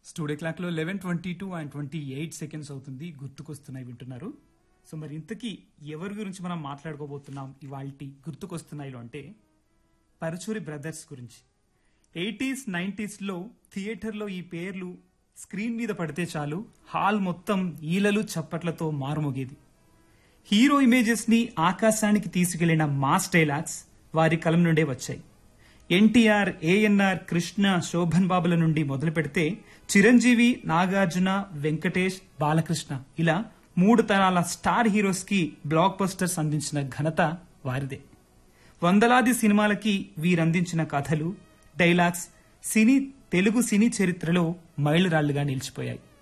studio clock లో eleven twenty two and twenty eight seconds అవుతుంది గుర్తుకొస్తున్నాయి వింటున్నారు సో మరి ఇంతకీ ఎవరి గురించి మనం మాట్లాడుకోబోతున్నాం ఇవాల్టి గుర్తుకొస్తున్నాయిలో అంటే పరచూరి బ్రదర్స్ గురించి ఎయిటీస్ నైంటీస్లో థియేటర్లో ఈ పేర్లు స్క్రీన్ మీద పడితే చాలు హాల్ మొత్తం ఈలలు చప్పట్లతో మారుమోగేది హీరో ఇమేజెస్ ని ఆకాశానికి తీసుకెళ్లిన మాస్ డైలాగ్స్ వారి కలం నుండే వచ్చాయి ఎన్టీఆర్ ఏఎన్ఆర్ కృష్ణ శోభన్ బాబుల నుండి మొదలు పెడితే చిరంజీవి నాగార్జున వెంకటేష్ బాలకృష్ణ ఇలా మూడు తరాల స్టార్ హీరోస్ కి బ్లాక్ బస్టర్స్ అందించిన ఘనత వారిదే వందలాది సినిమాలకి వీరందించిన కథలు డైలాగ్స్ సినీ తెలుగు సినీ చరిత్రలో మైలురాళ్లుగా నిలిచిపోయాయి